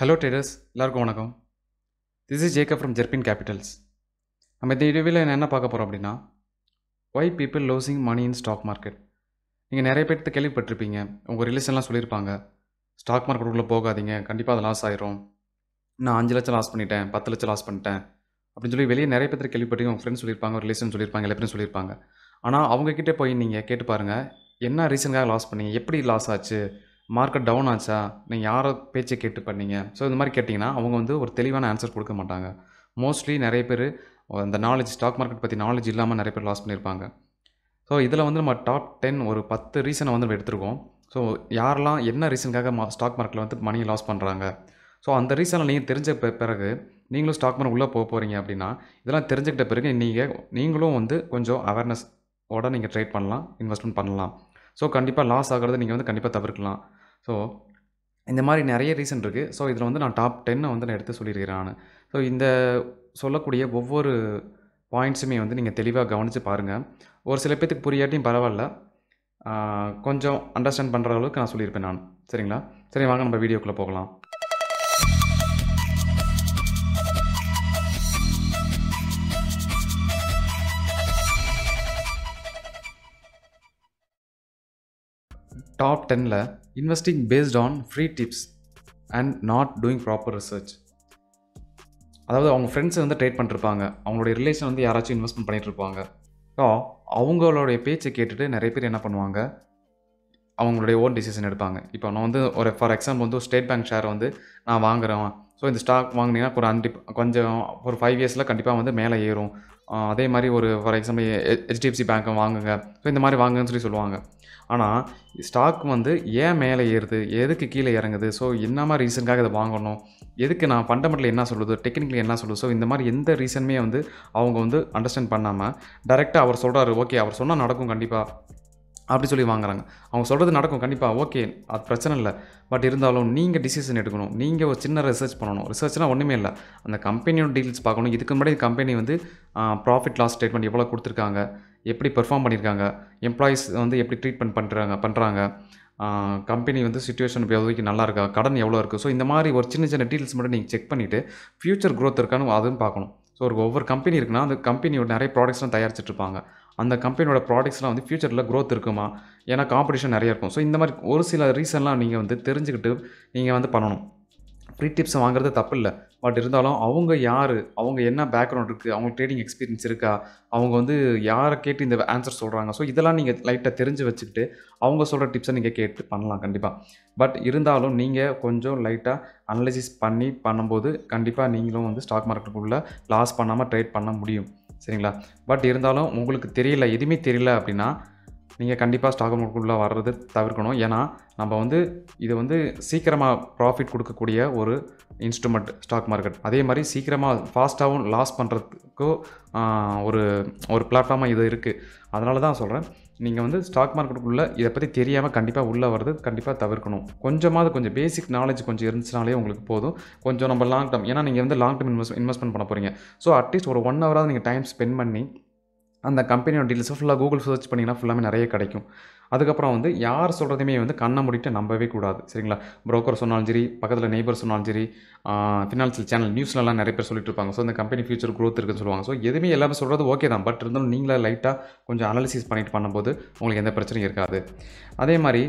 hello traders எல்லாருக்கும் வணக்கம் this is Jacob from Jerbin capitals நம்ம இந்த வீடியோவில் என்ன பார்க்க போகிறோம் அப்படின்னா why people losing money in stock market நீங்கள் நிறைய பேர்த்து கேள்விப்பட்டிருப்பீங்க உங்கள் ரிலேஷன்லாம் சொல்லியிருப்பாங்க ஸ்டாக் மார்க்கெட்டுக்குள்ளே போகாதீங்க கண்டிப்பாக அது லாஸ் ஆயிரும் நான் அஞ்சு லட்சம் லாஸ் பண்ணிட்டேன் பத்து லட்சம் லாஸ் பண்ணிட்டேன் அப்படின்னு சொல்லி வெளியே நிறைய பேர் கேள்விப்பட்டிருக்கீங்க உங்கள் ஃப்ரெண்ட்ஸ் சொல்லியிருப்பாங்க ரிலேஷன் சொல்லியிருப்பாங்க எல்லா பேரும் சொல்லியிருப்பாங்க ஆனால் அவங்கக்கிட்ட போய் நீங்கள் கேட்டு பாருங்கள் என்ன ரீசனுக்காக லாஸ் பண்ணீங்க எப்படி லாஸ் ஆச்சு மார்க்கெட் டவுன் ஆச்சா நீங்கள் யாரை பேச்சை கேட்டு பண்ணீங்க ஸோ இந்த மாதிரி கேட்டிங்கன்னா அவங்க வந்து ஒரு தெளிவான ஆன்சர் கொடுக்க மாட்டாங்க மோஸ்ட்லி நிறைய பேர் அந்த நாலேஜ் ஸ்டாக் மார்க்கெட் பற்றி நாலேஜ் இல்லாமல் நிறைய பேர் லாஸ் பண்ணியிருப்பாங்க ஸோ இதில் வந்து நம்ம டாப் டென் ஒரு பத்து ரீசனை வந்து நம்ம எடுத்திருக்கோம் ஸோ யாரெல்லாம் என்ன ரீசனுக்காக மா ஸ்டாக் மார்க்கெட்டில் வந்து மணியை லாஸ் பண்ணுறாங்க ஸோ அந்த ரீசனை நீங்கள் தெரிஞ்ச பி- பிறகு நீங்களும் ஸ்டாக் மார்க்கெட் உள்ளே போக போகிறீங்க அப்படின்னா இதெல்லாம் தெரிஞ்சுக்கிட்ட பிறகு நீங்கள் நீங்களும் வந்து கொஞ்சம் அவேர்னஸ் ஓட நீங்கள் ட்ரேட் பண்ணலாம் இன்வெஸ்ட்மெண்ட் பண்ணலாம் ஸோ கண்டிப்பாக லாஸ் ஆகிறத நீங்கள் வந்து கண்டிப்பாக தவிர்க்கலாம் ஸோ இந்த மாதிரி நிறைய ரீசன் இருக்குது ஸோ இதில் வந்து நான் டாப் டென்னை வந்து நான் எடுத்து சொல்லியிருக்கிறேன் நான் ஸோ இந்த சொல்லக்கூடிய ஒவ்வொரு பாயிண்ட்ஸுமே வந்து நீங்கள் தெளிவாக கவனித்து பாருங்கள் ஒரு சில பேத்துக்கு புரியாட்டியும் பரவாயில்ல ஆஹ் கொஞ்சம் அண்டர்ஸ்டாண்ட் பண்ணுற அளவுக்கு நான் சொல்லியிருப்பேன் நான் சரிங்களா சரி வாங்க நம்ம வீடியோக்குள்ளே போகலாம் டாப் டென்னில் investing based on free tips and not doing proper research அதாவது அவங்க ஃப்ரெண்ட்ஸ் வந்து ட்ரேட் பண்ணிருப்பாங்க அவங்களுடைய ரிலேஷன் வந்து யாராச்சும் இன்வெஸ்ட்மெண்ட் பண்ணிட்டு இருப்பாங்க ஸோ அவங்களுடைய பேச்சை கேட்டுட்டு நிறைய பேர் என்ன பண்ணுவாங்க அவங்களுடைய ஓன் டிசிஷன் எடுப்பாங்க இப்போ நான் வந்து ஒரு ஃபார் எக்ஸாம்பிள் வந்து ஒரு ஸ்டேட் பேங்க் ஷேர் வந்து நான் வாங்குறேன் ஸோ இந்த ஸ்டாக் வாங்கினீங்கன்னா ஒரு அண்டி கொஞ்சம் ஒரு ஃபைவ் இயர்ஸில் கண்டிப்பாக வந்து மேலே ஏறும் ஆஹ் அதே மாதிரி ஒரு ஃபார் எக்ஸாம்பிள் ஹெச்டிஎஃப்சி பேங்க்கை வாங்குங்க ஸோ இந்த மாதிரி வாங்குங்கன்னு சொல்லி சொல்லுவாங்க ஆனால் ஸ்டாக் வந்து ஏன் மேலே ஏறுது எதுக்கு கீழே இறங்குது ஸோ என்ன மாதிரி ரீசனுக்காக இதை வாங்கணும் எதுக்கு நான் ஃபண்டமெண்டல் என்ன சொல்லுது டெக்னிக்கலி என்ன சொல்லுது ஸோ இந்த மாதிரி எந்த ரீசனுமே வந்து அவங்க வந்து அண்டர்ஸ்டாண்ட் பண்ணாமல் டைரெக்டாக அவர் சொல்கிறாரு ஓகே அவர் சொன்னால் நடக்கும் கண்டிப்பாக அப்படி சொல்லி வாங்குறாங்க அவங்க சொல்கிறது நடக்கும் கண்டிப்பாக ஓகே அது பிரச்சனை இல்லை பட் இருந்தாலும் நீங்கள் டிசிஷன் எடுக்கணும் நீங்கள் ஒரு சின்ன ரிசர்ச் பண்ணணும் ரிசர்ச்னால் ஒன்றுமே இல்லை அந்த கம்பெனியோட டீல்ஸ் பார்க்கணும் இதுக்கு முன்னாடி கம்பெனி வந்து ப்ராஃபிட் லாஸ் ஸ்டேட்மெண்ட் எவ்வளோ கொடுத்துருக்காங்க எப்படி பெர்ஃபார்ம் பண்ணியிருக்காங்க எம்ப்ளாயீஸ் வந்து எப்படி ட்ரீட்மெண்ட் பண்ணுறாங்க பண்ணுறாங்க கம்பெனி வந்து சுச்சுவேஷன் எவ்வளோக்கு நல்லா இருக்கா கடன் எவ்வளோ இருக்குது ஸோ இந்த மாதிரி ஒரு சின்ன சின்ன டீட்டெயில்ஸ் மட்டும் நீங்கள் செக் பண்ணிவிட்டு ஃப்யூச்சர் growth இருக்கான்னு அதுவும் பார்க்கணும் ஸோ ஒரு ஒவ்வொரு கம்பெனி இருக்குன்னா அந்த கம்பெனியோட நிறைய ப்ராடக்ட்ஸ்லாம் தயாரிச்சிட்டு இருப்பாங்க அந்த கம்பெனியோட ப்ராடக்ட்ஸ்லாம் வந்து ஃப்யூச்சரில் growth இருக்குமா ஏன்னா காம்படிஷன் நிறைய இருக்கும் ஸோ இந்த மாதிரி ஒரு சில ரீசன்லாம் நீங்கள் வந்து தெரிஞ்சுக்கிட்டு நீங்கள் வந்து பண்ணணும் ஃப்ரீ டிப்ஸ் வாங்குறது தப்பு இல்லை பட் இருந்தாலும் அவங்க யார் அவங்க என்ன பேக்ரவுண்ட் இருக்குது அவங்க ட்ரேடிங் எக்ஸ்பீரியன்ஸ் இருக்கா அவங்க வந்து யாரை கேட்டு இந்த ஆன்சர் சொல்கிறாங்க ஸோ இதெல்லாம் நீங்கள் லைட்டாக தெரிஞ்சு வச்சுக்கிட்டு அவங்க சொல்கிற டிப்ஸை நீங்கள் கேட்டு பண்ணலாம் கண்டிப்பாக பட் இருந்தாலும் நீங்கள் கொஞ்சம் லைட்டாக அனலைசிஸ் பண்ணி பண்ணும்போது கண்டிப்பாக நீங்களும் வந்து ஸ்டாக் மார்க்கெட்டுக்குள்ளே லாஸ் பண்ணாமல் ட்ரேட் பண்ண முடியும் சரிங்களா பட் இருந்தாலும் உங்களுக்கு தெரியல எதுவுமே தெரியல அப்படின்னா நீங்கள் கண்டிப்பாக ஸ்டாக் மார்க்கெட்டுக்குள்ளே வர்றது தவிர்க்கணும் ஏன்னா நம்ம வந்து இது வந்து சீக்கிரமாக ப்ராஃபிட் கொடுக்கக்கூடிய ஒரு இன்ஸ்ட்ருமெண்ட் ஸ்டாக் மார்க்கெட் அதே மாதிரி சீக்கிரமாக ஃபாஸ்ட்டாகவும் லாஸ் பண்ணுறதுக்கோ ஒரு ஒரு பிளாட்ஃபார்மாக இது இருக்குது அதனால தான் சொல்கிறேன் நீங்கள் வந்து ஸ்டாக் மார்க்கெட்டுக்குள்ளே இதை பற்றி தெரியாமல் கண்டிப்பாக உள்ளே வர்றது கண்டிப்பாக தவிர்க்கணும் கொஞ்சமாவது கொஞ்சம் பேசிக் நாலேஜ் கொஞ்சம் இருந்துச்சுனாலே உங்களுக்கு போதும் கொஞ்சம் நம்ம லாங் டர்ம் ஏன்னா நீங்கள் வந்து லாங் டர்ம் இன்வெஸ்ட் இன்வெஸ்ட்மெண்ட் பண்ண போகிறீங்க ஸோ அட்லீஸ்ட் ஒரு ஒன் ஹவராவது நீங்கள் டைம் ஸ்பெண்ட் பண்ணி அந்த கம்பெனியோட டீல்ஸை ஃபுல்லாக கூகுள் சர்ச் பண்ணிங்கன்னா ஃபுல்லாமே நிறைய கிடைக்கும் அதுக்கப்புறம் வந்து யார் சொல்கிறதையுமே வந்து கண்ணை மூடிட்டு நம்பவே கூடாது சரிங்களா broker சொன்னாலும் சரி பக்கத்தில் நெய்பர் சொன்னாலும் சரி ஃபினான்ஷியல் சேனல் நியூஸ்லலாம் நிறைய பேர் சொல்லிட்டு இருப்பாங்க ஸோ இந்த கம்பெனி ஃபியூச்சர் growth இருக்குன்னு சொல்லுவாங்க ஸோ எதுவுமே எல்லாமே சொல்கிறது ஓகே தான் பட் இருந்தாலும் நீங்களே லைட்டாக கொஞ்சம் அனாலிசிஸ் பண்ணிட்டு பண்ணும்போது உங்களுக்கு எந்த பிரச்சனையும் இருக்காது அதே மாதிரி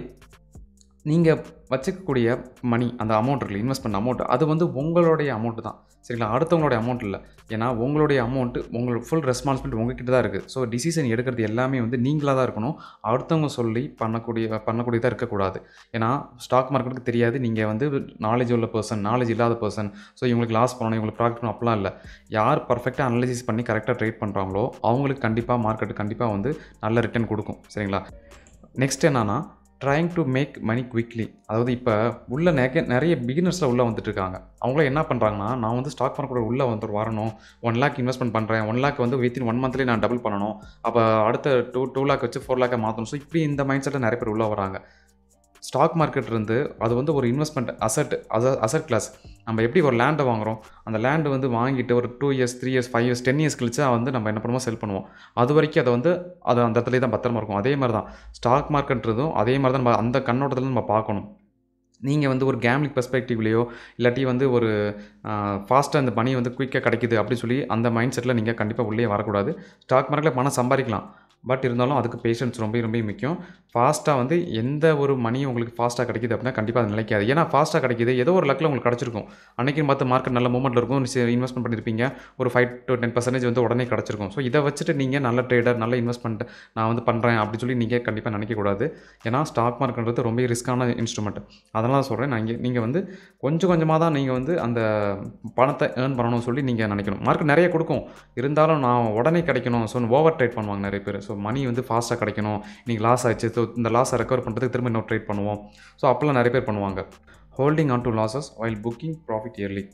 நீங்கள் வச்சுக்கக்கூடிய மணி அந்த அமௌண்ட் இருக்குல்ல இன்வெஸ்ட் பண்ண அமௌண்ட் அது வந்து உங்களுடைய அமௌண்ட் தான் சரிங்களா அடுத்தவங்களுடைய அமௌண்ட் இல்லை ஏன்னா உங்களுடைய அமௌண்ட்டு உங்களோட ஃபுல் ரெஸ்பான்சிபிலிட்டி உங்ககிட்ட தான் இருக்குது ஸோ டிசிஷன் எடுக்கிறது எல்லாமே வந்து நீங்களாக தான் இருக்கணும் அடுத்தவங்க சொல்லி பண்ணக்கூடிய பண்ணக்கூடியதாக இருக்கக்கூடாது ஏன்னா ஸ்டாக் மார்க்கெட்டுக்கு தெரியாது நீங்கள் வந்து நாலேஜ் உள்ள பர்சன் நாலேஜ் இல்லாத பர்சன் ஸோ இவங்களுக்கு லாஸ் பண்ணணும் இவங்களுக்கு ப்ராஃபிட் பண்ணணும் அப்படிலாம் இல்லை யார் பர்ஃபெக்டாக அனலைசிஸ் பண்ணி கரெக்டாக ட்ரேட் பண்ணுறாங்களோ அவங்களுக்கு கண்டிப்பாக மார்க்கெட்டு கண்டிப்பாக வந்து நல்ல ரிட்டர்ன் கொடுக்கும் சரிங்களா நெக்ஸ்ட் என்னன்னா trying to make money quickly அதாவது இப்போ உள்ள நிறைய நிறைய பிகினர்ஸில் உள்ளே வந்துட்டு இருக்காங்க அவங்களும் என்ன பண்ணுறாங்கன்னா நான் வந்து ஸ்டாக் மார்க்கெட் உள்ளே வந்து வரணும் ஒன் லேக் இன்வெஸ்ட்மெண்ட் பண்ணுறேன் ஒன் லேக் வந்து வித்தின் ஒன் மந்த்லேயே நான் டபுள் பண்ணணும் அப்போ அடுத்த டூ டூ லேக் வச்சு ஃபோர் லேக்கை மாற்றணும் ஸோ இப்படி இந்த மைண்ட் செட்டில் நிறைய பேர் உள்ளே வராங்க ஸ்டாக் மார்க்கெட் இருந்து அது வந்து ஒரு இன்வெஸ்ட்மெண்ட் அசட் அச அசட் கிளாஸ் நம்ம எப்படி ஒரு லேண்டை வாங்குறோம் அந்த லேண்டு வந்து வாங்கிட்டு ஒரு two years three years five years ten years கழிச்சு வந்து நம்ம என்ன பண்ணுவோம் செல் பண்ணுவோம் அது வரைக்கும் அதை வந்து அது அந்த இடத்துல தான் பத்திரமா இருக்கும் அதே மாதிரி தான் ஸ்டாக் மார்க்கெட்ன்றதும் அதே மாதிரி தான் நம்ம அந்த கண்ணோட்டத்தில் நம்ம பார்க்கணும் நீங்கள் வந்து ஒரு கேம்லிக் பெர்ஸ்பெக்டிவ்லையோ இல்லாட்டி வந்து ஒரு ஃபாஸ்ட்டாக இந்த மணி வந்து குயிக்காக கிடைக்குது அப்படின்னு சொல்லி அந்த மைண்ட் செட்டில் நீங்கள் கண்டிப்பாக உள்ளே வரக்கூடாது ஸ்டாக் மார்க்கெட்டில் பணம் சம்பாதிக்கலாம் பட் இருந்தாலும் அதுக்கு பேஷன்ஸ் ரொம்ப ரொம்ப முக்கியம் ஃபாஸ்ட்டாக வந்து எந்த ஒரு மணி உங்களுக்கு ஃபாஸ்ட்டாக கிடைக்குது அப்படின்னா கண்டிப்பாக அது நிலைக்காது ஏன்னா ஃபாஸ்ட்டாக கிடைக்குது ஏதோ ஒரு லக்கில் உங்களுக்கு கிடச்சிருக்கும் அன்றைக்கி பார்த்து மார்க்கெட் நல்ல மூமெண்ட்டில் இருக்கும் இன்வெஸ்ட்மெண்ட் பண்ணியிருப்பீங்க ஒரு ஃபைவ் டு டென் பர்சன்டேஜ் வந்து உடனே கிடச்சிருக்கும் ஸோ இதை வச்சுட்டு நீங்கள் நல்ல ட்ரேடர் நல்ல இன்வெஸ்ட்மெண்ட் நான் வந்து பண்ணுறேன் அப்படின்னு சொல்லி நீங்கள் கண்டிப்பாக நினைக்கக்கூடாது ஏன்னா ஸ்டாக் மார்க்கெட்ன்றது ரொம்ப ரிஸ்க்கான இன்ஸ்ட்ருமெண்ட் அதனால தான் சொல்கிறேன் நான் இங்கே நீங்கள் வந்து கொஞ்சம் கொஞ்சமாக தான் நீங்கள் வந்து அந்த பணத்தை ஏர்ன் பண்ணணும்னு சொல்லி நீங்கள் நினைக்கணும் மார்க்கெட் நிறைய கொடுக்கும் இருந்தாலும் நான் உடனே கிடைக்கணும் ஸோ ஓவர் ட்ரேட் பண்ணுவாங்க நிறைய பேர் ஸோ மணி வந்து ஃபாஸ்ட்டாக கிடைக்கணும் நீங்கள் லாஸ் ஆச்சு ஸோ இந்த லாஸை ரெக்கவர் பண்ணுறதுக்கு திரும்ப இன்னொரு ட்ரேட் பண்ணுவோம் ஸோ அப்போல்லாம் நிறைய பேர் பண்ணுவாங்க holding on to losses while booking profit early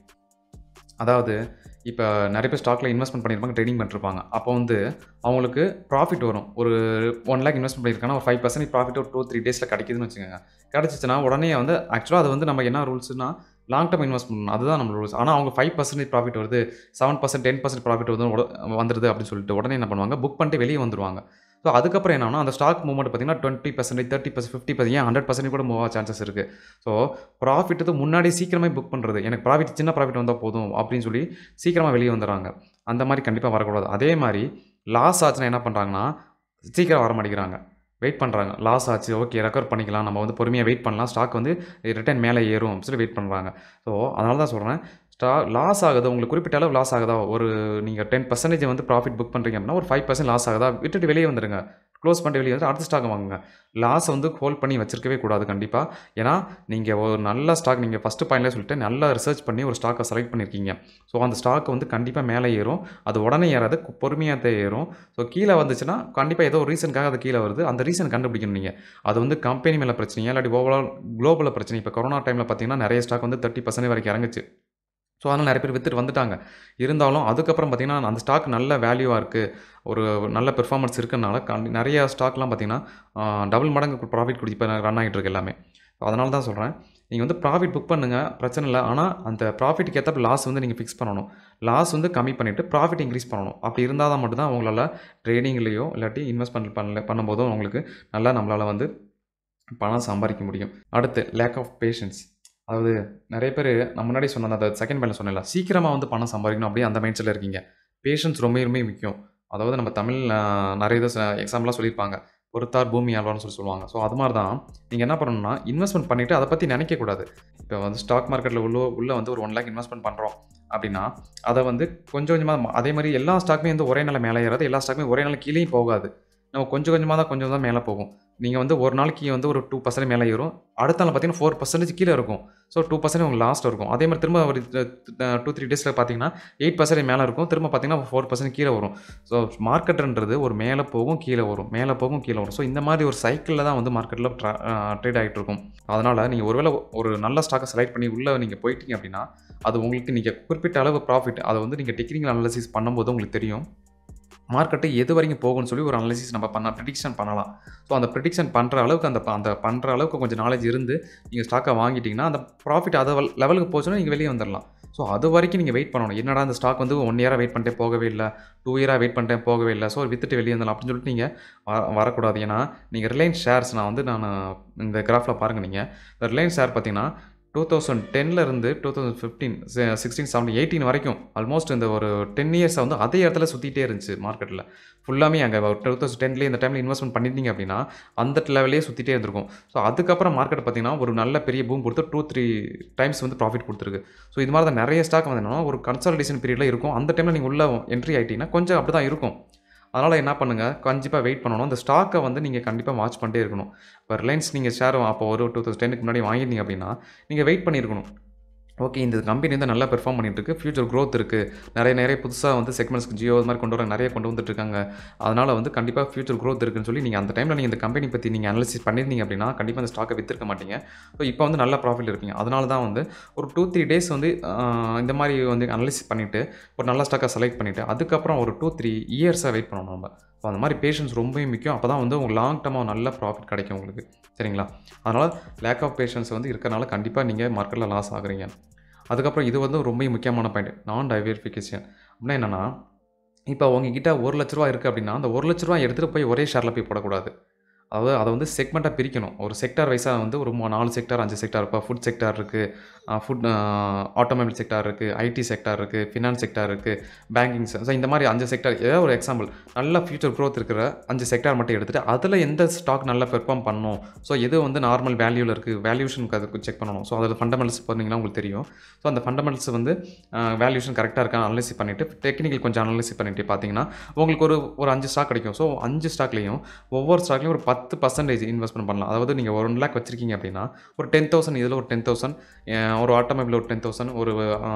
அதாவது இப்போ நிறைய பேர் ஸ்டாக்கில் இன்வெஸ்ட்மெண்ட் பண்ணியிருப்பாங்க ட்ரேடிங் பண்ணிருப்பாங்க அப்போ வந்து அவங்களுக்கு ப்ராஃபிட் வரும் ஒரு ஒன் லேக் இன்வெஸ்ட் பண்ணியிருக்காங்கன்னா ஒரு ஃபைவ் பர்சன்ட் ப்ராஃபிட் ஒரு டூ த்ரீ டேஸில் கிடைக்குதுன்னு வச்சுக்கோங்க கிடச்சிச்சுன்னா உடனே வந்து ஆக்சுவலாக அது வந்து நம்ம என்ன ரூல்ஸ்னால் லாங் டர்ம் இன்வெஸ்ட் பண்ணணும் அதுதான் நம்ம ரூல்ஸ் ஆனால் அவங்க ஃபைவ் பர்சன்டேஜ் ப்ராஃபிட் வருது seven percent ten percent profit வந்து உட- வந்துருது அப்படின்னு சொல்லிட்டு உடனே என்ன பண்ணுவாங்க புக் பண்ணிட்டு வெளியே வந்துருவாங்க ஸோ அதுக்கப்புறம் என்னன்னா அந்த ஸ்டாக் மூவ்மெண்ட் பார்த்தீங்கன்னா twenty percentage thirty percent fifty percent ஏன் ஹண்ட்ரட் பர்சன்ட் கூட மூவ் ஆக சான்சஸ் இருக்குது ஸோ ப்ராஃபிட் வந்து முன்னாடி சீக்கிரமே புக் பண்ணுறது எனக்கு ப்ராஃபிட் சின்ன ப்ராஃபிட் வந்தால் போதும் அப்படின்னு சொல்லி சீக்கிரமாக வெளியே வந்துடுறாங்க அந்த மாதிரி கண்டிப்பாக வரக்கூடாது அதே மாதிரி லாஸ் ஆச்சுன்னா என்ன பண்ணுறாங்கன்னா சீக்கிரம் வர மாட்டேங்கிறாங்க வெயிட் பண்ணுறாங்க லாஸ் ஆச்சு ஓகே ரெக்கவர் பண்ணிக்கலாம் நம்ம வந்து பொறுமையாக வெயிட் பண்ணலாம் ஸ்டாக் வந்து ரிட்டர்ன் மேலே ஏறும் அப்படின்னு சொல்லி வெயிட் பண்ணுறாங்க ஸோ அதனால தான் சொல்கிறேன் ஸ்டா லாஸ் ஆகுது உங்களுக்கு குறிப்பிட்ட அளவு லாஸ் ஆகுதா ஒரு நீங்கள் டென் பர்சன்டேஜ் வந்து ப்ராஃபிட் புக் பண்ணுறீங்க அப்படின்னா ஒரு ஃபைவ் பர்சன்ட் லாஸ் ஆகுதா விட்டுட்டு வெளியே வந்துடுங்க க்ளோஸ் பண்ணிட்டு வெளியே வந்து அடுத்த ஸ்டாக் வாங்குங்க லாஸை வந்து ஹோல்ட் பண்ணி வச்சிருக்கவே கூடாது கண்டிப்பாக ஏன்னா நீங்கள் ஒரு நல்ல ஸ்டாக் நீங்கள் ஃபஸ்ட்டு பாயிண்ட்லேயே சொல்லிட்டு நல்லா ரிசர்ச் பண்ணி ஒரு ஸ்டாக்கை செலக்ட் பண்ணியிருக்கீங்க ஸோ அந்த ஸ்டாக் வந்து கண்டிப்பாக மேலே ஏறும் அது உடனே ஏறாது பொறுமையாக தான் ஏறும் ஸோ கீழே வந்துச்சுன்னா கண்டிப்பாக ஏதோ ஒரு ரீசனுக்காக அது கீழே வருது அந்த ரீசன் கண்டுபிடிக்கணும் நீங்கள் அது வந்து கம்பெனி மேலே பிரச்சனையா இல்லாட்டி ஓவரால் குளோபலில் பிரச்சனை இப்போ கொரோனா டைமில் பார்த்தீங்கன்னா நிறைய ஸ்டாக் வந்து தேர்ட்டி பர்சன்ட் வரைக்கும் இறங்குச்சு ஸோ அதனால் நிறைய பேர் வித்துட்டு வந்துட்டாங்க இருந்தாலும் அதுக்கப்புறம் பார்த்தீங்கன்னா அந்த ஸ்டாக் நல்ல வேல்யூவாக இருக்குது ஒரு நல்ல பெர்ஃபார்மன்ஸ் இருக்கனால கண்டி- நிறைய ஸ்டாக்லாம் பார்த்தீங்கன்னா டபுள் மடங்கு ப்ராஃபிட் கொடுத்து இப்போ ரன் ஆகிட்டு இருக்கு எல்லாமே அதனால தான் சொல்கிறேன் நீங்கள் வந்து ப்ராஃபிட் புக் பண்ணுங்கள் பிரச்சனை இல்லை ஆனால் அந்த ப்ராஃபிட்டுக்கு ஏற்ற லாஸ் வந்து நீங்கள் ஃபிக்ஸ் பண்ணணும் லாஸ் வந்து கம்மி பண்ணிவிட்டு ப்ராஃபிட் இன்க்ரீஸ் பண்ணணும் அப்படி இருந்தால் தான் மட்டும்தான் உங்களால் ட்ரேடிங்லேயோ இல்லாட்டி இன்வெஸ்ட்மெண்ட் பண்ணல பண்ணும்போதும் உங்களுக்கு நல்லா நம்மளால் வந்து பணம் சம்பாதிக்க முடியும் அடுத்து லேக் ஆஃப் பேஷன்ஸ் அதாவது நிறைய பேர் நான் முன்னாடி சொன்ன அந்த செகண்ட் பாயிண்ட் சொன்னல சீக்கிரமாக வந்து பணம் சம்பாதிக்கணும் அப்படியே அந்த மைண்ட் செட்டில் இருக்கீங்க பேஷன்ஸ் ரொம்ப ரொம்ப முக்கியம் அதாவது நம்ம தமிழ் ஆஹ், நிறைய இது எக்ஸாம்பிளாக சொல்லியிருப்பாங்க பொறுத்தார் பூமி ஆழ்வார்னு சொல்லி சொல்லுவாங்க ஸோ அது மாதிரி தான் நீங்கள் என்ன பண்ணணும்னா இன்வெஸ்ட்மெண்ட் பண்ணிவிட்டு அதை பற்றி நினைக்கக்கூடாது இப்போ வந்து ஸ்டாக் மார்க்கெட்டில் உள்ள உள்ளே வந்து ஒரு ஒன் லேக் இன்வெஸ்ட்மெண்ட் பண்ணுறோம் அப்படின்னா அதை வந்து கொஞ்சம் கொஞ்சமாக அதே மாதிரி எல்லா ஸ்டாக்குமே வந்து ஒரே நாள் மேலே ஏறாது எல்லா ஸ்டாக்குமே ஒரே நாள் கீழேயும் போகாது நம்ம கொஞ்சம் கொஞ்சமாக தான் கொஞ்சம் தான் மேலே போகும் நீங்கள் வந்து ஒரு நாளைக்கு வந்து ஒரு டூ பர்சன்ட் மேலே ஏறும் அடுத்த நாள் பார்த்தீங்கன்னா ஃபோர் பர்சன்டேஜ் கீழே இருக்கும் ஸோ டூ பர்சன்ட் உங்களுக்கு லாஸ்ட் இருக்கும் அதே மாதிரி திரும்ப ஒரு டூ த்ரீ டேஸில் பார்த்தீங்கன்னா எயிட் பர்சன்ட் மேலே இருக்கும் திரும்ப பார்த்தீங்கன்னா ஃபோர் பர்சன்ட் கீழே வரும் ஸோ மார்க்கெட்டுன்றது ஒரு மேலே போகும் கீழே வரும் மேலே போகும் கீழே வரும் ஸோ இந்த மாதிரி ஒரு சைக்கிளில் தான் வந்து மார்க்கெட்டில் ட்ரேட் ஆகிட்டு இருக்கும் அதனால் நீங்கள் ஒருவேளை ஒரு நல்ல ஸ்டாக்கை செலக்ட் பண்ணி உள்ளே நீங்கள் போயிட்டீங்க அப்படின்னா அது உங்களுக்கு நீங்கள் குறிப்பிட்ட அளவு ப்ராஃபிட் அதை வந்து நீங்கள் டெக்னிக்கல் அனாலிசிஸ் பண்ணும்போது உங்களுக்கு தெரியும் மார்க்கெட்டு எது வரைக்கும் போகும்னு சொல்லி ஒரு அனலிசிஸ் நம்ம பண்ண ப்ரிடிக்ஷன் பண்ணலாம் ஸோ அந்த ப்ரிடிக்ஷன் பண்ணுற அளவுக்கு அந்த அந்த பண்ணுற அளவுக்கு கொஞ்சம் நாலேஜ் இருந்து நீங்கள் ஸ்டாக்கை வாங்கிட்டீங்கன்னா அந்த ப்ராஃபிட் அதை லெவலுக்கு போச்சுன்னா நீங்கள் வெளியே வந்துடலாம் ஸோ அது வரைக்கும் நீங்கள் வெயிட் பண்ணணும் என்னடா அந்த ஸ்டாக் வந்து ஒன் இயராக வெயிட் பண்ணிட்டே போகவே இல்லை டூ இயராக வெயிட் பண்ணிட்டே போகவே இல்லை ஸோ வித்துட்டு வெளியே வந்துடலாம் அப்படின்னு சொல்லிட்டு நீங்கள் வ வரக்கூடாது ஏன்னா நீங்கள் ரிலையன்ஸ் ஷேர்ஸ் நான் வந்து நான் இந்த கிராஃபில் பாருங்கள் நீங்கள் இந்த ரிலையன்ஸ் ஷேர் பார்த்தீங்கன்னா டூ தௌசண்ட் டென்லேருந்து two thousand fifteen sixteen seventeen eighteen வரைக்கும் ஆல்மோஸ்ட் இந்த ஒரு டென் இயர்ஸை வந்து அதே இடத்துல சுற்றிட்டே இருந்துச்சு மார்க்கெட்டில் ஃபுல்லாமே அங்கே டூ தௌசண்ட் டென்லேயே இந்த டைமில் இன்வெஸ்ட்மெண்ட் பண்ணியிருந்தீங்க அப்படின்னா அந்த லெவலே சுற்றிட்டே இருந்திருக்கும் ஸோ அதுக்கப்புறம் மார்க்கெட் பார்த்தீங்கன்னா ஒரு நல்ல பெரிய பூம் கொடுத்து டூ த்ரீ டைம்ஸ் வந்து ப்ராஃபிட் கொடுத்துருக்கு ஸோ இது மாதிரி தான் நிறைய ஸ்டாக் வந்து என்னன்னா ஒரு கன்சல்டேஷன் பீரியடில் இருக்கும் அந்த டைமில் நீங்கள் உள்ள என்ட்ரி ஆகிட்டீங்கன்னா கொஞ்சம் அப்படி தான் இருக்கும் அதனால் என்ன பண்ணுங்கள் கண்டிப்பாக வெயிட் பண்ணணும் அந்த ஸ்டாக்கை வந்து நீங்கள் கண்டிப்பாக வாட்ச் பண்ணிட்டே இருக்கணும் இப்போ ரிலையன்ஸ் நீங்கள் ஷேர் அப்போ ஒரு டூ தௌசண்ட் டென்னுக்கு முன்னாடி வாங்கியிருந்தீங்க அப்படின்னா நீங்கள் வெயிட் பண்ணியிருக்கணும் ஓகே இந்த கம்பெனி வந்து நல்லா பெர்ஃபார்ம் பண்ணிட்டு இருக்கு ஃபியூச்சர் growth இருக்குது நிறைய நிறைய புதுசாக வந்து செக்மெண்ட்ஸ்க்கு ஜியோ இது மாதிரி கொண்டு வர நிறைய கொண்டு வந்துட்டு இருக்காங்க அதனால் வந்து கண்டிப்பாக ஃபியூச்சர் growth இருக்குன்னு சொல்லி நீங்கள் அந்த டைமில் நீங்கள் இந்த கம்பெனி பற்றி நீங்கள் அனலிசிஸ் பண்ணியிருந்தீங்க அப்படின்னா கண்டிப்பாக அந்த ஸ்டாக்கை வித்திருக்க மாட்டீங்க ஸோ இப்போ வந்து நல்ல ப்ராஃபிட் இருப்பீங்க அதனால தான் வந்து ஒரு டூ த்ரீ டேஸ் வந்து ஆஹ், இந்த மாதிரி வந்து அனலிசிஸ் பண்ணிவிட்டு ஒரு நல்ல ஸ்டாக்கை செலக்ட் பண்ணிவிட்டு அதுக்கப்புறம் ஒரு டூ த்ரீ இயர்ஸாக வெயிட் பண்ணணும் நம்ம ஸோ அந்த மாதிரி பேஷன்ஸ் ரொம்பவே முக்கியம் அப்போ தான் வந்து உங்களுக்கு லாங் டர்மாக நல்ல ப்ராஃபிட் கிடைக்கும் உங்களுக்கு சரிங்களா அதனால் லேக் ஆஃப் பேஷன்ஸ் வந்து இருக்கறனால கண்டிப்பாக நீங்கள் மார்க்கெட்டில் லாஸ் ஆகுறீங்க அதுக்கப்புறம் இது வந்து ரொம்ப முக்கியமான பாயிண்ட் நான் டைவெரிஃபிகேஷன் அப்படின்னா என்னென்னா இப்போ உங்ககிட்ட ஒரு லட்ச ரூபா இருக்குது அப்படின்னா அந்த ஒரு லட்ச ரூபா எடுத்துகிட்டு போய் ஒரே ஷேரில் போய் போடக்கூடாது அதாவது அதை வந்து செக்மெண்ட்டாக பிரிக்கணும் ஒரு செக்டார் வைஸாக வந்து ஒரு மூ- நாலு செக்டார் அஞ்சு செக்டார் இப்போ ஃபுட் செக்டார் இருக்குது ஃபுட் ஆட்டோமொபைல் செக்டார் இருக்குது ஐடி செக்டார் இருக்குது ஃபினான்ஸ் செக்டார் இருக்குது பேங்கிங் ஸோ இந்த மாதிரி அஞ்சு செக்டார் ஏதாவது ஒரு எக்ஸாம்பிள் நல்ல ஃபியூச்சர் க்ரோத் இருக்கிற அஞ்சு செக்டார் மட்டும் எடுத்துகிட்டு அதில் எந்த ஸ்டாக் நல்லா பெர்ஃபார்ம் பண்ணணும் ஸோ எது வந்து நார்மல் வேல்யூவில் இருக்குது வேல்யூஷனுக்கு அதுக்கு செக் பண்ணணும் ஸோ அதில் ஃபண்டமெண்டல்ஸ் பண்ணிங்கன்னா உங்களுக்கு தெரியும் ஸோ அந்த ஃபண்டமெண்டல்ஸ் வந்து வேல்யூஷன் கரெக்டாக இருக்கா அனலைஸ் பண்ணிவிட்டு டெக்னிக்கல் கொஞ்சம் அனலைஸ் பண்ணிட்டு பார்த்தீங்கன்னா உங்களுக்கு ஒரு ஒரு அஞ்சு ஸ்டாக் கிடைக்கும் ஸோ அஞ்சு ஸ்டாக்லேயும் ஒவ்வொரு ஸ்டாக்லேயும் ஒரு பத்து பர்சன்டேஜ் இன்வெஸ்ட்மெண்ட் பண்ணலாம் அதாவது நீங்கள் ஒரு ஒன் லேக் வச்சிருக்கீங்க அப்படின்னா ஒரு டென் தௌசண்ட் இதில் ஒரு டென் தௌசண்ட் ஒரு ஆட்டோமொபைல் ஒரு டென் தௌசண்ட் ஒரு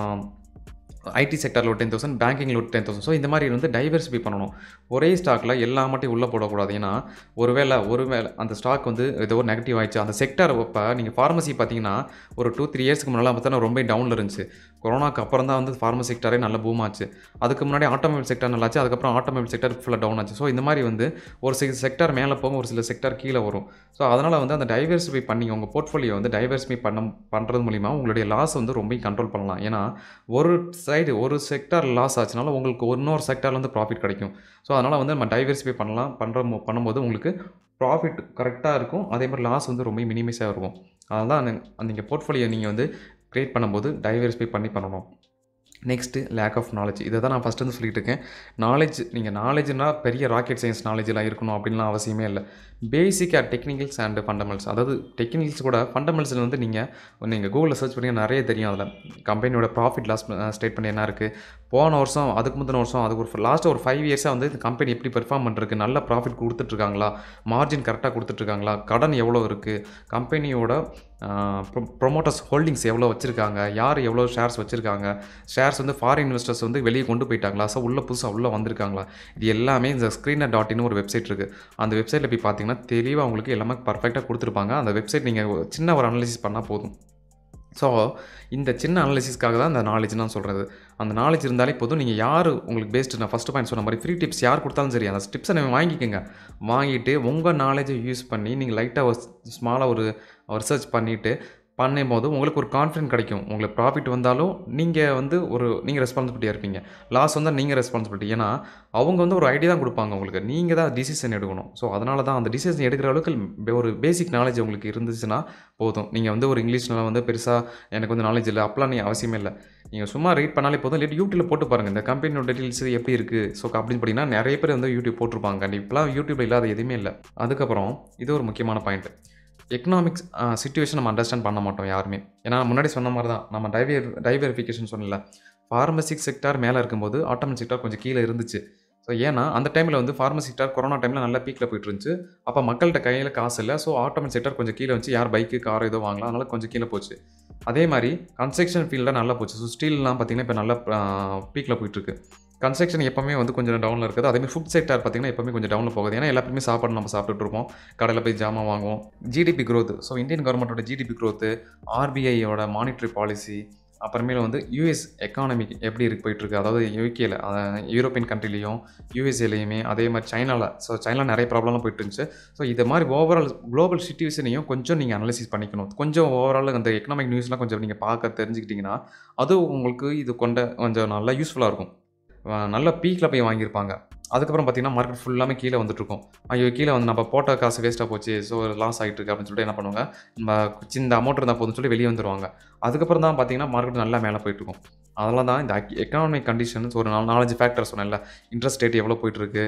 ஐடி செக்டரில் ஒரு டென் தௌசண்ட் பேங்கிங்கில் ஒரு டென் தௌசண்ட் ஸோ இந்த மாதிரி வந்து டைவர்சிஃபை பண்ணணும் ஒரே ஸ்டாக்கில் எல்லா மட்டும் உள்ளே போடக்கூடாது ஏன்னா ஒருவேளை ஒருவேளை அந்த ஸ்டாக் வந்து ஏதோ ஒரு நெகட்டிவ் ஆயிடுச்சு அந்த செக்டர் இப்போ நீங்கள் ஃபார்மசி பார்த்தீங்கன்னா ஒரு டூ த்ரீ இயர்ஸ்க்கு முன்னால் பார்த்தா ரொம்ப டவுனில் இருந்துச்சு கொரோனாக்கு அப்புறம் தான் வந்து ஃபார்மசி செக்டரே நல்ல பூம் ஆச்சு அதுக்கு முன்னாடி ஆட்டோமொபைல் செக்டர் நல்லாச்சு அதுக்கப்புறம் ஆட்டோமொபைல் செக்டர் ஃபுல்லாக டவுன் ஆச்சு ஸோ இந்த மாதிரி வந்து ஒரு சில செக்டர் மேலே போகும் ஒரு சில செக்டர் கீழே வரும் ஸோ அதனால் வந்து அந்த டைவர்சிஃபை பண்ணி உங்கள் போர்ட்ஃபோலியோ வந்து டைவர்சிஃபை பண்ண பண்ணுறது மூலிமா உங்களுடைய லாஸ் வந்து ரொம்ப கண்ட்ரோல் பண்ணலாம் ஏன்னா ஒரு சைடு ஒரு செக்டார் லாஸ் ஆச்சுனால உங்களுக்கு இன்னொரு செக்டாரில் வந்து ப்ராஃபிட் கிடைக்கும் ஸோ அதனால் வந்து நம்ம டைவர்சிஃபை பண்ணலாம் பண்ணுற பண்ணும்போது உங்களுக்கு ப்ராஃபிட் கரெக்டாக இருக்கும் அதே மாதிரி லாஸ் வந்து ரொம்ப மினிமைஸாக இருக்கும் அதனால் நீங்கள் போர்ட்ஃபோலியோ நீங்கள் வந்து க்ரியேட் பண்ணும்போது டைவர்சிஃபை பண்ணி பண்ணணும் நெக்ஸ்ட்டு லேக் ஆஃப் நாலேஜ் இதை தான் நான் ஃபஸ்ட்டு வந்து சொல்லிட்டு இருக்கேன் நாலேஜ் நீங்கள் நாலேஜ்னா பெரிய ராக்கெட் சயின்ஸ் நாலேஜெலாம் இருக்கணும் அப்படின்லாம் அவசியமே இல்லை பேசிக்காக டெக்னிக்கல்ஸ் அண்ட் ஃபண்டமெண்ட்ஸ் அதாவது டெக்னிக்கல்ஸ் கூட ஃபண்டமெண்ட்ஸில் வந்து நீங்கள் நீங்கள் கூகுளில் சர்ச் பண்ணி நிறைய தெரியும் அதில் கம்பெனியோட ப்ராஃபிட் லாஸ் ஸ்டேட் பண்ணி என்ன இருக்குது போன வருஷம் அதுக்கு முந்தின வருஷம் அதுக்கு ஒரு லாஸ்ட் ஒரு ஃபைவ் இயர்ஸாக வந்து இந்த கம்பெனி எப்படி பெர்ஃபார்ம் பண்ணுறதுக்கு நல்ல ப்ராஃபிட் கொடுத்துட்ருக்காங்களா மார்ஜின் கரெக்டாக கொடுத்துட்ருக்காங்களா கடன் எவ்வளோ இருக்குது கம்பெனியோட ப்ரொமோட்டர்ஸ் ஹோல்டிங்ஸ் எவ்வளோ வச்சுருக்காங்க யார் எவ்வளோ ஷேர்ஸ் வச்சுருக்காங்க ஷேர்ஸ் வந்து ஃபாரின் இன்வெஸ்டர்ஸ் வந்து வெளியே கொண்டு போயிட்டாங்களா ஸோ உள்ளே புதுசாக உள்ளே வந்திருக்காங்களா இது எல்லாமே இந்த ஸ்க்ரீனர் டாட் இன் ஒரு வெப்சைட் இருக்குது அந்த வெப்சைட்டில் போய் பார்த்தீங்கன்னா தெளிவாக உங்களுக்கு எல்லாமே பர்ஃபெக்டாக கொடுத்துருப்பாங்க அந்த வெப்சைட் நீங்கள் சின்ன ஒரு அனலிசிஸ் பண்ணால் போதும் ஸோ இந்த சின்ன அனலிசிஸ்க்காக தான் இந்த நாலேஜ் நான் சொல்கிறது அந்த நாலேஜ் இருந்தாலே போதும் நீங்கள் யார் உங்களுக்கு பேஸ்டு நான் ஃபஸ்ட்டு பாயிண்ட் சொன்ன மாதிரி ஃப்ரீ டிப்ஸ் யார் கொடுத்தாலும் சரி அந்த டிப்ஸை நீங்கள் வாங்கிக்கோங்க வாங்கிட்டு உங்கள் நாலேஜை யூஸ் பண்ணி நீங்கள் லைட்டாக ஒரு ஸ்மாலாக ஒரு ரிசர்ச் பண்ணிவிட்டு பண்ணும்போது உங்களுக்கு ஒரு கான்ஃபிடென்ட் கிடைக்கும் உங்களுக்கு ப்ராஃபிட் வந்தாலும் நீங்கள் வந்து ஒரு நீங்கள் ரெஸ்பான்சிபிலிட்டியாக இருப்பீங்க லாஸ் வந்தால் நீங்கள் ரெஸ்பான்சிபிலிட்டி ஏன்னா அவங்க வந்து ஒரு ஐடியா தான் கொடுப்பாங்க உங்களுக்கு நீங்கள் தான் டிசிஷன் எடுக்கணும் ஸோ அதனால தான் அந்த டிசிஷன் எடுக்கிற அளவுக்கு ஒரு பேசிக் நாலேஜ் உங்களுக்கு இருந்துச்சுன்னா போதும் நீங்கள் வந்து ஒரு இங்கிலீஷ்லாம் வந்து பெருசாக எனக்கு வந்து நாலேஜ் இல்லை அப்பலாம் நீங்கள் அவசியமே இல்லை நீங்கள் சும்மா ரீட் பண்ணாலே போதும் இல்லை யூடியூப்பில் போட்டு பாருங்கள் இந்த கம்பெனியோட டீட்டெயில்ஸ் எப்படி இருக்குது ஸோ அப்படின்னு பார்த்தீங்கன்னா நிறைய பேர் வந்து யூடியூப் போட்டிருப்பாங்க கண்டிப்பாக யூடியூப்பில் இல்லாத எதுவுமே இல்லை அதுக்கப்புறம் இது ஒரு முக்கியமான பாயிண்ட் எக்கனாமிக்ஸ் சுச்சுவேஷன் நம்ம அண்டர்ஸ்டாண்ட் பண்ண மாட்டோம் யாருமே ஏன்னா முன்னாடி சொன்ன மாதிரி தான் நம்ம டைவர் டைவெரிஃபிகேஷன் சொன்னல ஃபார்மசிக் செக்டார் மேலே இருக்கும்போது ஆட்டோமேட் செக்டார் கொஞ்சம் கீழே இருந்துச்சு ஸோ ஏன்னா அந்த டைமில் வந்து ஃபார்மசி செக்டார் கொரோனா டைமில் நல்ல பீக்கில் போயிட்டு இருந்துச்சு அப்போ மக்கள்கிட்ட கையில் காசு இல்லை ஸோ ஆட்டோமேட் செக்டார் கொஞ்சம் கீழே வச்சு யார் பைக்கு கார் ஏதோ வாங்கலாம் அதனால் கொஞ்சம் கீழே போச்சு அதே மாதிரி கன்ஸ்ட்ரக்ஷன் ஃபீல்டில் நல்லா போச்சு ஸோ ஸ்டீல்லாம் பார்த்தீங்கன்னா இப்போ நல்லா பீக்கில் போயிட்டுருக்கு கன்ஸ்ட்ரக்ஷன் எப்பவுமே வந்து கொஞ்சம் டவுனில் இருக்குது அதேமாதிரி ஃபுட் செக்டார் பார்த்தீங்கன்னா எப்பவுமே கொஞ்சம் டவுனில் போகுது ஏன்னா எல்லாருமே சாப்பாடு நம்ம சாப்பிட்டுட்டு இருப்போம் கடையில் போய் ஜாமான் வாங்குவோம் ஜிடிபி growth ஸோ இந்தியன் கவர்மெண்ட்டோட ஜிடிபி growth ஆர்பிஐயோட மானிட்டரி பாலிசி அப்புறமேல வந்து யூஎஸ் எக்கானமி எப்படி இருக்கு போயிட்டுருக்கு அதாவது யூகேல யூரோப்பியன் கண்ட்ரிலையும் யூஎஸ்ஏலையுமே அதே மாதிரி சைனாவில் ஸோ சைனாவில் நிறைய ப்ராப்ளம்லாம் போயிட்டு இருந்துச்சு ஸோ இது மாதிரி ஓவரால் குளோபல் சுச்சுவேஷனையும் கொஞ்சம் நீங்கள் அனலைசிஸ் பண்ணிக்கணும் கொஞ்சம் ஓவரால் அந்த எக்கனாமிக் நியூஸ்லாம் கொஞ்சம் நீங்கள் பார்க்க தெரிஞ்சுக்கிட்டிங்கன்னா அது உங்களுக்கு இது கொண்ட கொஞ்சம் நல்லா யூஸ்ஃபுல்லாக இருக்கும் அஹ் நல்ல பீக்கில் போய் வாங்கியிருப்பாங்க அதுக்கப்புறம் பார்த்தீங்கன்னா மார்க்கெட் ஃபுல்லாமே கீழே வந்துட்டு இருக்கும் ஐயோ கீழே வந்து நம்ம போட்ட காசு வேஸ்ட்டாக போச்சு ஸோ லாஸ் ஆகிட்டு இருக்கு அப்படின்னு சொல்லிட்டு என்ன பண்ணுவாங்க நம்ம சின்ன அமௌண்ட் இருந்தால் போதும்னு சொல்லி வெளியே வந்துருவாங்க அதுக்கப்புறம் தான் பார்த்தீங்கன்னா மார்க்கெட் நல்லா மேலே போயிட்டு இருக்கும் அதெல்லாம் தான் இந்த எக்கனாமிக் கண்டிஷன்ஸ் ஒரு நாலு நாலஞ்சு ஃபேக்டர் சொன்னேன்ல இன்ட்ரெஸ்ட் ரேட் எவ்வளோ போயிட்டுருக்கு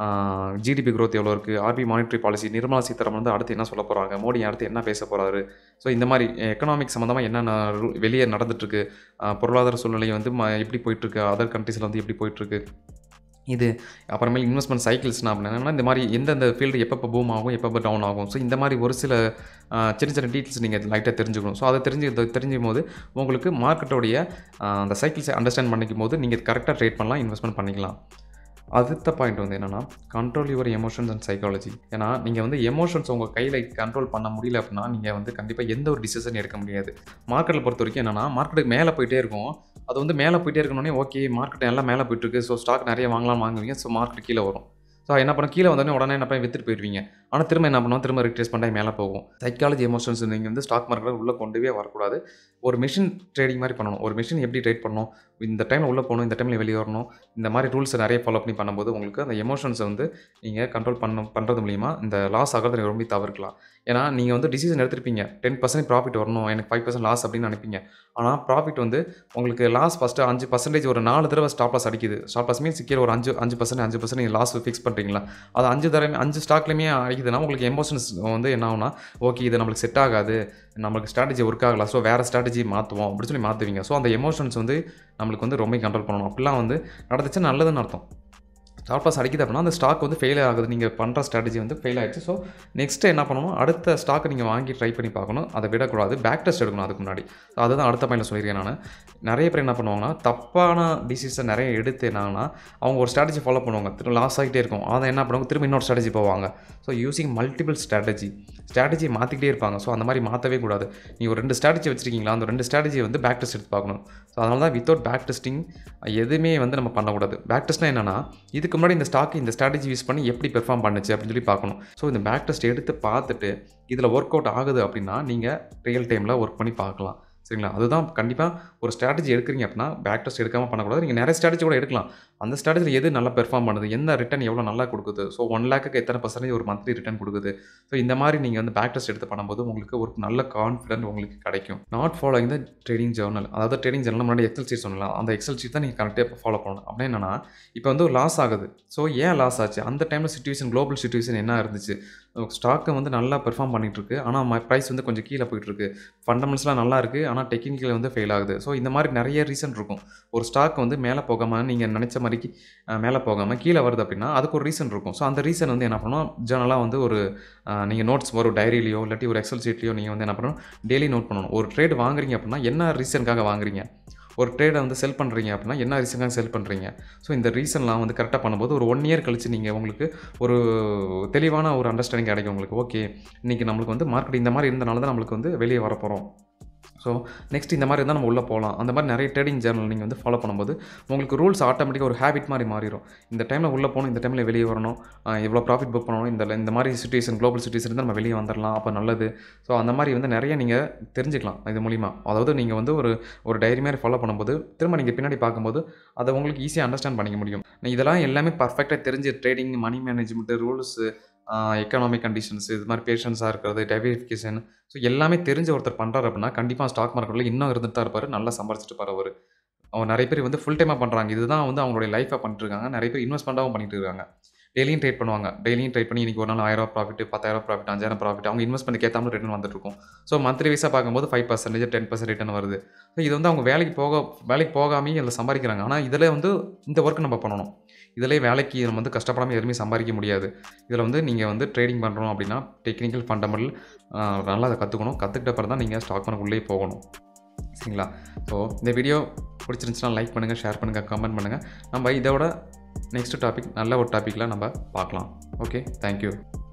ஜிடிபி growth எவ்வளோ இருக்குது RB monetary policy Nirmala Sitharaman வந்து அடுத்து என்ன சொல்ல போகிறாங்க மோடி அடுத்து என்ன பேச போகிறாரு ஸோ இந்த மாதிரி எக்கனாமிக் சம்மந்தமாக என்னென்ன ரு- வெளியே நடந்துட்டுருக்கு பொருளாதார சூழ்நிலை வந்து ம- எப்படி போயிட்டுருக்கு அதர் கண்ட்ரீஸில் வந்து எப்படி போயிட்டுருக்கு இது அப்புறமேல் இன்வெஸ்ட்மெண்ட் சைக்கிள்ஸ்னா அப்படின்னா இந்த மாதிரி எந்தெந்த ஃபீல்டு எப்பப்போ பூம் ஆகும் எப்பப்போ டவுன் ஆகும் ஸோ இந்த மாதிரி ஒரு சில ஆ, சின்ன சின்ன டீட்டெயில்ஸ் நீங்கள் லைட்டாக தெரிஞ்சுக்கணும் ஸோ அதை தெரிஞ்சு இதை தெரிஞ்சுக்கும் போது உங்களுக்கு மார்க்கெட்டோடைய ஆ, அந்த சைக்கிள்ஸை அண்டர்ஸ்டாண்ட் பண்ணிக்கும் போது நீங்கள் கரெக்டாக ட்ரேட் பண்ணலாம் இன்வெஸ்ட்மெண்ட் பண்ணிக்கலாம் அடுத்த பாயிண்ட் வந்து என்னென்னா control your emotions and psychology ஏன்னா நீங்கள் வந்து எமோஷன்ஸ் உங்கள் கையில் கண்ட்ரோல் பண்ண முடியல அப்படின்னா நீங்கள் வந்து கண்டிப்பாக எந்த ஒரு டிசிஷன் எடுக்க முடியாது மார்க்கெட்டில் பொறுத்த வரைக்கும் என்னென்னா மார்க்கெட்டுக்கு மேலே போயிட்டே இருக்கும் அது வந்து மேலே போயிட்டே இருக்கணுன்னே ஓகே மார்க்கெட் எல்லாம் மேலே போயிட்டு இருக்கு ஸோ ஸ்டாக் நிறைய வாங்கலாம் வாங்குவீங்க ஸோ மார்க்கெட் கீழே வரும் ஸோ என்ன பண்ண கீழே வந்தோடனே உடனே என்ன பண்ணி வித்துட்டு போயிடுவீங்க ஆனால் திரும்ப என்ன பண்ணுவோம் திரும்ப ரிட்ரேஸ் பண்ணி மேலே போகும் சைக்காலஜி எமோஷன்ஸ் நீங்கள் வந்து ஸ்டாக் மார்க்கெட்டில் உள்ளே கொண்டுவே வரக்கூடாது ஒரு மிஷின் ட்ரேடிங் மாதிரி பண்ணணும் ஒரு மிஷின் எப்படி ட்ரேட் பண்ணணும் இந்த டைமில் உள்ளே போகணும் இந்த டைமில் வெளியே வரணும் இந்த மாதிரி ரூல்ஸை நிறைய ஃபாலோ பண்ணி பண்ணும்போது உங்களுக்கு அந்த எமோஷன்ஸை வந்து நீங்கள் கண்ட்ரோல் பண்ண பண்ணுறது மூலிமா இந்த லாஸ் ஆகிறத நீங்கள் ரொம்ப தவிர்க்கலாம் ஏன்னா நீங்கள் வந்து டிசிஷன் எடுத்திருப்பீங்க டென் பர்சன்ட் ப்ராஃபிட் வரணும் எனக்கு ஃபைவ் பர்சன்ட் லாஸ் அப்படின்னு நினைப்பீங்க ஆனால் ப்ராஃபிட் வந்து உங்களுக்கு லாஸ் ஃபஸ்ட்டு அஞ்சு பர்சன்டேஜ் ஒரு நாலு தடவை ஸ்டாப் லாஸ் அடிக்குது ஸ்டாப் லாஸ் மீன்ஸ் கீழே ஒரு அஞ்சு அஞ்சு பர்சன்ட் அஞ்சு பர்சன்ட் நீங்கள் லாஸ் ஃபிக்ஸ் பண்ணுறீங்களா அது அஞ்சு தடவை அஞ்சு ஸ்டாக்லையுமே அடிக்குதுன்னா உங்களுக்கு எமோஷன்ஸ் வந்து என்ன ஆகும்னா ஓகே இது நம்மளுக்கு செட் ஆகாது நம்மளுக்கு ஸ்ட்ராட்டஜி ஒர்க் ஆகலாம் ஸோ வேறு ஸ்ட்ராட்டஜி மாற்றுவோம் அப்படின்னு சொல்லி மாற்றுவீங்க ஸோ அந்த எமோஷன்ஸ் வந்து நம்மளுக்கு வந்து ரொம்ப கண்ட்ரோல் பண்ணணும் அப்படிலாம் வந்து நடந்துச்சு நல்லதுன்னு அர்த்தம் ஸ்டாப் லாஸ் அடிக்குது அப்படின்னா அந்த ஸ்டாக் வந்து ஃபெயில் ஆகுது நீங்கள் பண்ணுற ஸ்ட்ராட்டஜி வந்து ஃபெயில் ஆயிடுச்சு ஸோ நெக்ஸ்ட்டு என்ன பண்ணணும் அடுத்த ஸ்டாக்கை நீங்கள் வாங்கி ட்ரை பண்ணி பார்க்கணும் அதை விடக்கூடாது பேக் டெஸ்ட் எடுக்கணும் அதுக்கு முன்னாடி அதுதான் அடுத்த பாயிண்டில் சொல்லியிருக்கேன் நான் நிறைய பேர் என்ன பண்ணுவாங்கன்னா தப்பான டிசிஷன் நிறைய எடுத்து என்னாங்கன்னா அவங்க ஒரு ஸ்ட்ராட்டஜி ஃபாலோ பண்ணுவாங்க திரும்ப லாஸ் ஆகிட்டே இருக்கும் அதை என்ன பண்ணுவாங்க திரும்ப இன்னொரு ஸ்ட்ராட்டஜி போவாங்க so using multiple strategy strategy மாற்றிக்கிட்டே இருப்பாங்க ஸோ அந்த மாதிரி மாற்றவே கூடாது நீங்கள் ஒரு ரெண்டு ஸ்ட்ராட்டஜி வச்சிருக்கீங்களா அந்த ரெண்டு ஸ்ட்ராட்டஜியை வந்து பேக் டெஸ்ட் எடுத்து பார்க்கணும் ஸோ அதனால தான் வித்தவுட் பேக் டெஸ்டிங் எதுவுமே வந்து நம்ம பண்ணக்கூடாது பேக் டெஸ்ட்னா என்னன்னா இதுக்கு முன்னாடி இந்த ஸ்டாக் இந்த ஸ்ட்ராட்டஜி யூஸ் பண்ணி எப்படி பெர்ஃபார்ம் பண்ணுச்சு அப்படின்னு சொல்லி பார்க்கணும் ஸோ இந்த பேக் டெஸ்ட் எடுத்து பார்த்துட்டு இதில் ஒர்க் அவுட் ஆகுது அப்படின்னா நீங்கள் ரியல் டைமில் ஒர்க் பண்ணி பார்க்கலாம் சரிங்களா அதுதான் கண்டிப்பாக ஒரு ஸ்ட்ராட்டஜி எடுக்கிறீங்க அப்படின்னா பேக் டெஸ்ட் எடுக்காமல் பண்ணக்கூடாது நீங்கள் நிறைய ஸ்ட்ராட்டஜி கூட எடுக்கலாம் அந்த ஸ்ட்ராட்டஜியில் எது நல்லா பெர்ஃபார்ம் பண்ணுது என்ன ரிட்டன் எவ்வளோ நல்லா கொடுக்குது ஸோ ஒன் லேக்கு எத்தனை பர்சன்டேஜ் ஒரு மந்த்லி ரிட்டன் கொடுக்குது ஸோ இந்த மாதிரி நீங்கள் வந்து பேக் டெஸ்ட் எடுத்து பண்ணும்போது உங்களுக்கு ஒரு நல்ல கான்ஃபிடென்ட் உங்களுக்கு கிடைக்கும் not following the trading journal அதாவது ட்ரேடிங் ஜேர்னல் முன்னாடி எக்ஸல் சீட் சொல்லலாம் அந்த எக்ஸல் சீட் தான் நீங்கள் கரெக்டாக ஃபாலோ பண்ணணும் அப்படின்னா என்னன்னா இப்போ வந்து ஒரு லாஸ் ஆகுது ஸோ ஏன் லாஸ் ஆச்சு அந்த டைமில் சுச்சுவேஷன் குளோபல் சுச்சுவேஷன் என்ன இருந்துச்சு ஸ்டாக்கை வந்து நல்லா பெர்ஃபார்ம் பண்ணிட்டு இருக்கு ஆனால் ப்ரைஸ் வந்து கொஞ்சம் கீழே போயிட்டு இருக்கு ஃபண்டமெண்ட்ஸ்லாம் நல்லா இருக்குது ஆனால் டெக்னிக்கல் வந்து ஃபெயில் ஆகுது ஸோ இந்த மாதிரி நிறைய ரீசன் இருக்கும் ஒரு ஸ்டாக் வந்து மேலே போகாமல் நீங்கள் நினச்ச மாதிரிக்கு அஹ், மேலே போகாமல் கீழே வருது அப்படின்னா அதுக்கு ஒரு ரீசன் இருக்கும் ஸோ அந்த ரீசன் வந்து என்ன பண்ணணும் ஜெனரலாக வந்து ஒரு நீங்கள் நோட்ஸ் ஒரு டைரியிலையோ இல்லாட்டி ஒரு எக்ஸல் ஷீட்லையோ நீங்கள் வந்து என்ன பண்ணணும் டெய்லி நோட் பண்ணணும் ஒரு ட்ரேட் வாங்குறீங்க அப்படின்னா என்ன ரீசனுக்காக வாங்குறீங்க ஒரு ட்ரேடை வந்து செல் பண்ணுறீங்க அப்படின்னா என்ன ரீசனுக்காக செல் பண்ணுறீங்க ஸோ இந்த ரீசன்லாம் வந்து கரெக்டாக பண்ணும்போது ஒரு ஒன் இயர் கழிச்சு நீங்கள் உங்களுக்கு ஒரு தெளிவான ஒரு அண்டர்ஸ்டாண்டிங் கிடைக்கும் உங்களுக்கு ஓகே இன்றைக்கி நம்மளுக்கு வந்து மார்க்கெட் இந்த மாதிரி இருந்தனால தான் நம்மளுக்கு வந்து வெளியே வர போகிறோம் ஸோ நெக்ஸ்ட் இந்த மாதிரி இருந்தால் நம்ம உள்ளே போகலாம் அந்த மாதிரி நிறைய ட்ரேடிங் ஜேர்னல் நீங்கள் வந்து ஃபாலோ பண்ணும்போது உங்களுக்கு ரூல்ஸ் ஆட்டோமேட்டிக்காக ஒரு ஹேபிட் மாதிரி மாறிடும் இந்த டைமில் உள்ளே போகணும் இந்த டைமில் வெளியே வரணும் ஆஹ் எவ்வளோ ப்ராஃபிட் புக் பண்ணணும் இந்த இந்த மாதிரி சுச்சுவேஷன் குளோபல் சுச்சுவேஷன் இருந்தால் நம்ம வெளியே வந்துடலாம் அப்போ நல்லது ஸோ அந்த மாதிரி வந்து நிறைய நீங்கள் தெரிஞ்சுக்கலாம் இது மூலிமா அதாவது நீங்கள் வந்து ஒரு ஒரு டைரி மாதிரி ஃபாலோ பண்ணும்போது திரும்ப நீங்கள் பின்னாடி பார்க்கும்போது அதை உங்களுக்கு ஈஸியாக அண்டர்ஸ்டாண்ட் பண்ணிக்க முடியும் இதெல்லாம் எல்லாமே பர்ஃபெக்டாக தெரிஞ்சு trading money management rules economic conditions இது மாதிரி பேஷன்ஸாக இருக்கிறது டைவரிஃபிகேஷன் ஸோ எல்லாமே தெரிஞ்ச ஒருத்தர் பண்ணுறாரு அப்படின்னா கண்டிப்பாக ஸ்டாக் மார்க்கெட்டில் இன்னும் இருந்துட்டு தான் இருப்பார் நல்லா சம்பாரிச்சிட்டு இருப்பார் அவர் அவங்க நிறைய பேர் வந்து ஃபுல் டைமாக பண்ணுறாங்க இதுதான் வந்து அவங்களுடைய லைஃபாக பண்ணிட்டு இருக்காங்க நிறைய பேர் இன்வெஸ்ட்மெண்ட்டாகவும் பண்ணிட்டு இருக்காங்க டெய்லியும் ட்ரேட் பண்ணுவாங்க டெய்லியும் ட்ரேட் பண்ணி இன்றைக்கி ஒரு நாள் ஆயிரம் ப்ராஃபிட் பத்தாயிரம் ப்ராஃபிட் அஞ்சாயிரம் ப்ராஃபிட் அவங்க இன்வெஸ்ட்மெண்ட் ஏற்றாமல் ரிட்டர்ன் வந்துட்டு இருக்கும் ஸோ மந்த்லி வைஸாக பார்க்கும்போது five percentage ten percent return வருது ஸோ இது வந்து அவங்க வேலைக்கு போக வேலைக்கு போகாமையே இதில் சம்பாதிக்கிறாங்க ஆனால் இதில் வந்து இந்த ஒர்க் நம்ம பண்ணணும் இதிலே வேலைக்கு நம்ம வந்து கஷ்டப்படாமல் எதுவுமே சம்பாதிக்க முடியாது இதில் வந்து நீங்கள் வந்து ட்ரேடிங் பண்ணுறோம் அப்படின்னா டெக்னிக்கல் ஃபண்டமெண்டல் நல்லா அதை கற்றுக்கணும் கற்றுக்கிட்ட பிறகு தான் நீங்கள் ஸ்டாக் மார்க்கெட் உள்ளே போகணும் சரிங்களா ஸோ இந்த வீடியோ பிடிச்சிருந்துச்சுன்னா லைக் பண்ணுங்கள் ஷேர் பண்ணுங்கள் கமெண்ட் பண்ணுங்கள் நம்ம இதோட நெக்ஸ்ட் டாபிக் நல்ல ஒரு டாப்பிக்கில் நம்ம பார்க்கலாம் ஓகே தேங்க்யூ